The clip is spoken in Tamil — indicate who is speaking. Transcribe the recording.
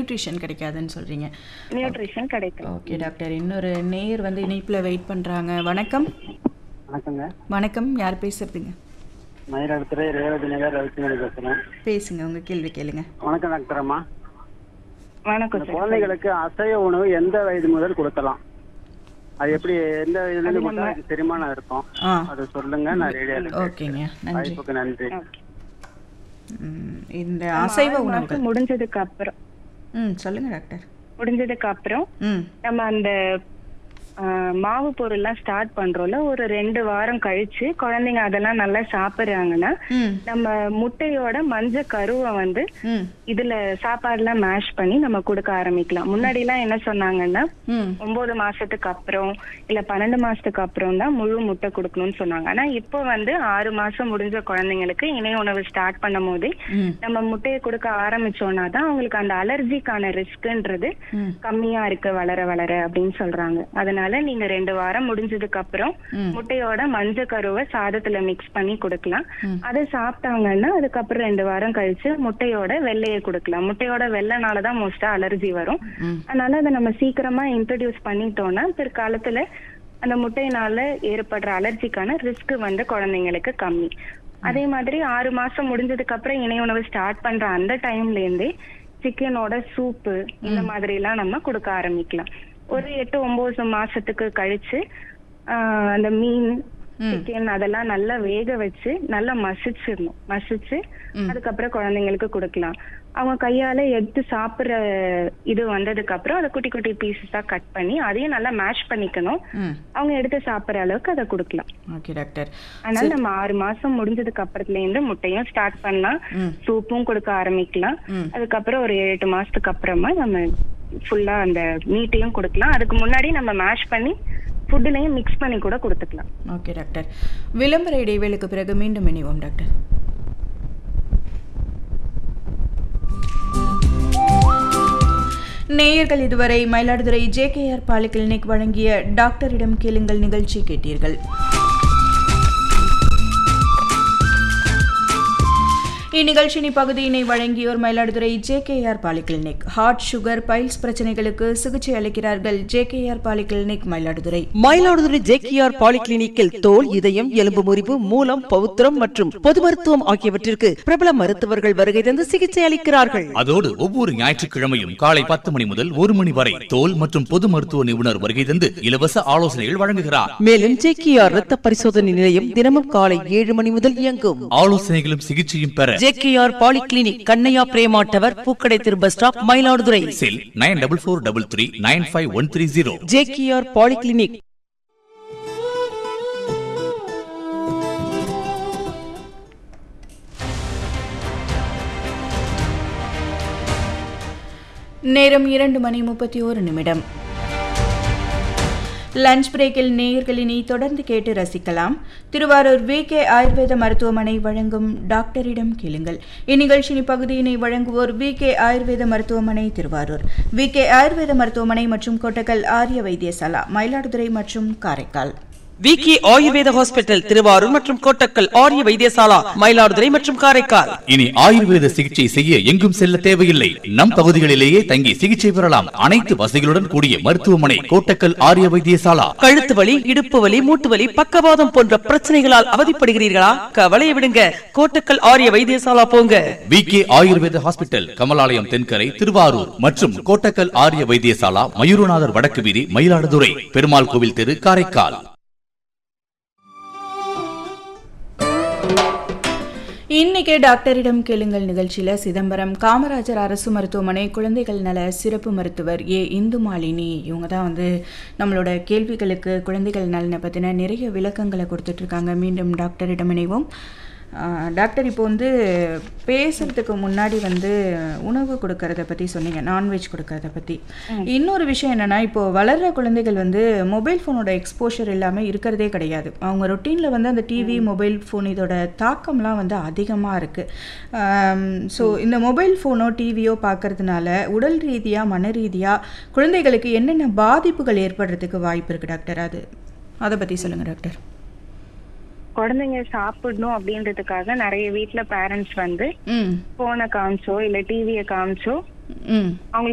Speaker 1: நியூட்ரிஷன் கிடைக்காதுன்னு சொல்கிறீங்க
Speaker 2: நியூட்ரிஷன் கிடைக்கும்
Speaker 1: ஓகே டாக்டர் இன்னொரு நேயர் வந்து இணைப்பில் வெயிட் பண்ணுறாங்க வணக்கம்
Speaker 3: வணக்கங்க
Speaker 1: வணக்கம் யார் பேசுறதுங்க
Speaker 3: மயிலாடுதுறை ரேவதி நகர் ரவிச்சந்திரன் பேசுறேன்
Speaker 1: பேசுங்க உங்கள் கேள்வி கேளுங்க
Speaker 3: வணக்கம் டாக்டர் அம்மா
Speaker 2: வணக்கம்
Speaker 3: இந்த
Speaker 2: சார்
Speaker 3: குழந்தைகளுக்கு அசைவ உணவு எந்த வயது முதல் கொடுக்கலாம் அது எப்படி எந்த வயதுல இருந்து கொடுத்தா அதுக்கு செரிமானம் இருக்கும்
Speaker 1: ஆ
Speaker 3: அதை சொல்லுங்க நான் ரெடியா இருக்கேன்
Speaker 1: ஓகேங்க நன்றி
Speaker 3: வாய்ப்புக்கு நன்றி
Speaker 1: ம், இந்த அசைவ
Speaker 2: ஆறு
Speaker 1: உணவுகள்
Speaker 2: மாசம் முடிஞ்சதுக்கு அப்புறம்
Speaker 1: ம் சொல்லுங்க டாக்டர்
Speaker 2: முடிஞ்சதுக்கு அப்புறம்
Speaker 1: ம்
Speaker 2: நம்ம அந்த ஆ, மாவு பொருள்லாம் ஸ்டார்ட் பண்றோம்ல ஒரு ரெண்டு வாரம் கழிச்சு குழந்தைங்க அதெல்லாம் நல்லா சாப்பிடுறாங்கன்னா
Speaker 1: ம்
Speaker 2: நம்ம முட்டையோட மஞ்ச கருவை வந்து
Speaker 1: ம்
Speaker 2: இதுல சாப்பாடுலாம் மேஷ் பண்ணி நம்ம கொடுக்க ஆரம்பிக்கலாம் முன்னாடி எல்லாம் என்ன சொன்னாங்கன்னா
Speaker 1: ம்
Speaker 2: ஒன்பது மாசத்துக்கு அப்புறம் இல்ல பன்னெண்டு மாசத்துக்கு அப்புறம் தான் முழு முட்டை கொடுக்கணும்னு சொன்னாங்க ஆனா இப்போ வந்து ஆறு மாசம் முடிஞ்ச குழந்தைங்களுக்கு இணை உணவு ஸ்டார்ட் பண்ணும் போதே
Speaker 1: ம்
Speaker 2: நம்ம முட்டையை கொடுக்க ஆரம்பிச்சோம்னா தான் அவங்களுக்கு அந்த அலர்ஜிக்கான ரிஸ்க்ன்றது
Speaker 1: ம்
Speaker 2: கம்மியா இருக்கு வளர வளர அப்படின்னு சொல்றாங்க அதனால நீங்க ரெண்டு வாரம் முடிஞ்சதுக்கு அப்புறம்
Speaker 1: ம்.
Speaker 2: முட்டையோட மஞ்ச கருவை சாதத்துல மிக்ஸ் பண்ணி கொடுக்கலாம்
Speaker 1: ம்.
Speaker 2: அதை சாப்பிட்டாங்கன்னா அதுக்கப்புறம் ரெண்டு வாரம் கழிச்சு முட்டையோட வெள்ளையை கொடுக்கலாம் முட்டையோட வெள்ளைனால தான் மோஸ்டா அலர்ஜி வரும்
Speaker 1: ம்
Speaker 2: அதனால அதை நம்ம சீக்கிரமா இன்ட்ரடியூஸ் பண்ணிட்டோம்னா பிற்காலத்துல அந்த முட்டையினால ஏற்படுற அலர்ஜிக்கான ரிஸ்க் வந்து குழந்தைங்களுக்கு கம்மி அதே மாதிரி ஆறு மாசம் முடிஞ்சதுக்கு அப்புறம் இணை உணவு ஸ்டார்ட் பண்ற அந்த டைம்ல இருந்தே சிக்கனோட சூப்பு இந்த மாதிரி எல்லாம் நம்ம கொடுக்க ஆரம்பிக்கலாம் ஒரு எட்டு ஒன்பது மாசத்துக்கு கழிச்சு ஆஹ் அந்த மீன் சிக்கன் அதெல்லாம் நல்லா வேக வச்சு நல்லா மசிச்சிடணும் மசிச்சு அதுக்கப்புறம் குழந்தைங்களுக்கு கொடுக்கலாம் அவங்க கையால எடுத்து சாப்பிடுற இது வந்ததுக்கு அப்புறம் அதை குட்டி குட்டி பீசஸா கட் பண்ணி அதையும் நல்லா மேஷ் பண்ணிக்கணும்
Speaker 1: ம்
Speaker 2: அவங்க எடுத்து சாப்பிடுற அளவுக்கு அதை கொடுக்கலாம்
Speaker 1: ஓகே டாக்டர்
Speaker 2: அதனால நம்ம ஆறு மாசம் முடிஞ்சதுக்கு அப்புறத்துல இருந்து முட்டையும் ஸ்டார்ட் பண்ணலாம்
Speaker 1: ம்
Speaker 2: சூப்பும் கொடுக்க ஆரம்பிக்கலாம்
Speaker 1: ம்.
Speaker 2: அதுக்கப்புறம் ஒரு ஏழு எட்டு மாசத்துக்கு அப்புறமா நம்ம ஃபுல்லா அந்த மீட்டையும் கொடுக்கலாம் அதுக்கு முன்னாடி நம்ம மேஷ் பண்ணி ஃபுட்டுலையும் மிக்ஸ் பண்ணி கூட கொடுத்துக்கலாம்
Speaker 1: ஓகே டாக்டர் விளம்பர இடைவேளுக்கு பிறகு மீண்டும் இணைவோம் டாக்டர் நேயர்கள் இதுவரை மயிலாடுதுறை ஜேகேஆர் பாலிகிளினிக் வழங்கிய டாக்டரிடம் கேளுங்கள் நிகழ்ச்சி கேட்டீர்கள் இந்நிகழ்ச்சியின் பகுதியினை வழங்கியோர் Mayiladuthurai JKR polyclinic heart sugar piles பிரச்சனைகளுக்கு சிகிச்சை அளிக்கிறார்கள் JKR polyclinic Mayiladuthurai
Speaker 4: Mayiladuthurai JKR பாலிகிளினிக்கில் தோல் இதயம் எலும்பு முறிவு மூலம் பௌத்திரம் மற்றும் பொது மருத்துவம் ஆகியவற்றிற்கு பிரபல மருத்துவர்கள் வருகை தந்து சிகிச்சை அளிக்கிறார்கள்
Speaker 5: அதோடு ஒவ்வொரு ஞாயிற்றுக்கிழமையும் காலை பத்து மணி முதல் ஒரு மணி வரை தோல் மற்றும் பொது மருத்துவ நிபுணர் வருகை தந்து இலவச ஆலோசனைகள் வழங்குகிறார்
Speaker 4: மேலும் ஜேகேஆர் ரத்த பரிசோதனை நிலையம் தினமும் காலை ஏழு மணி முதல் இயங்கும்
Speaker 5: ஆலோசனைகளும் சிகிச்சையும் பெற
Speaker 4: JKR polyclinic Kannaiya Prema tower பூக்கடை திரு bus stop Mayiladuthurai
Speaker 5: cell nine double four double three nine five one three zero
Speaker 4: JKR polyclinic
Speaker 1: நேரம் இரண்டு மணி முப்பத்தி ஒரு நிமிடம் லஞ்ச் பிரேக்கில் நேயர்களினை தொடர்ந்து கேட்டு ரசிக்கலாம் திருவாரூர் வி கே ஆயுர்வேத மருத்துவமனை வழங்கும் டாக்டரிடம் கேளுங்கள் இந்நிகழ்ச்சியின் பகுதியினை வழங்குவோர் வி கே ஆயுர்வேத மருத்துவமனை திருவாரூர் வி கே ஆயுர்வேத மருத்துவமனை மற்றும் கொட்டக்கல் ஆரிய வைத்தியசாலா மயிலாடுதுறை மற்றும் காரைக்கால்
Speaker 4: விகே ஆயுர்வேத ஹாஸ்பிட்டல் திருவாரூர் மற்றும் கோட்டக்கல் ஆரிய வைத்தியசாலா மயிலாடுதுறை மற்றும் காரைக்கால்
Speaker 5: இனி ஆயுர்வேத சிகிச்சை செய்ய எங்கும் செல்ல தேவையில்லை நம் பகுதிகளிலேயே தங்கி சிகிச்சை பெறலாம் அனைத்து வசதிகளுடன் கூடிய மருத்துவமனை கோட்டக்கல் ஆரிய வைத்தியசாலா
Speaker 4: கழுத்து வலி இடுப்பு வலி மூட்டு வலி பக்கவாதம் போன்ற பிரச்சனைகளால் அவதிப்படுகிறீர்களா கவலையை விடுங்க கோட்டக்கல் ஆரிய வைத்தியசாலா போங்க
Speaker 5: V K Ayurveda hospital Kamalalayam Thenkarai Thiruvarur மற்றும் கோட்டக்கல் ஆரிய வைத்தியசாலா மயூரநாதர் வடக்கு வீதி மயிலாடுதுறை பெருமாள் கோவில் தெரு காரைக்கால்
Speaker 1: இன்னைக்கு டாக்டரிடம் கேளுங்கள் நிகழ்ச்சியில சிதம்பரம் காமராஜர் அரசு மருத்துவமனை குழந்தைகள் நல சிறப்பு மருத்துவர் ஏ இந்துமாலினி இவங்க தான் வந்து நம்மளோட கேள்விகளுக்கு குழந்தைகள் நலனை பற்றின நிறைய விளக்கங்களை கொடுத்துட்டு இருக்காங்க மீண்டும் டாக்டரிடம் இணைவோம் ஆஹ், டாக்டர் இப்போ வந்து பேசுறதுக்கு முன்னாடி வந்து உணவு கொடுக்கறத பற்றி சொன்னீங்க நான்வெஜ் கொடுக்கறத பற்றி இன்னொரு விஷயம் என்னன்னா இப்போ வளர்ற குழந்தைகள் வந்து மொபைல் ஃபோனோட எக்ஸ்போஷர் இல்லாமல் இருக்கிறதே கிடையாது அவங்க ரொட்டீனில் வந்து அந்த டிவி மொபைல் ஃபோன் இதோட தாக்கம்லாம் வந்து அதிகமாக இருக்குது ஸோ இந்த மொபைல் ஃபோனோ டிவியோ பார்க்கறதுனால உடல் ரீதியாக மன ரீதியாக குழந்தைகளுக்கு என்னென்ன பாதிப்புகள் ஏற்படுறதுக்கு வாய்ப்பு இருக்குது டாக்டர் அது அதை பற்றி சொல்லுங்கள் டாக்டர்
Speaker 2: குழந்தைங்க சாப்பிடணும் அப்படின்றதுக்காக நிறைய வீட்ல பேரண்ட்ஸ் வந்து
Speaker 1: ம்
Speaker 2: போனை காமிச்சோ இல்ல டிவியை காமிச்சோ
Speaker 1: ம்
Speaker 2: அவங்களுக்கு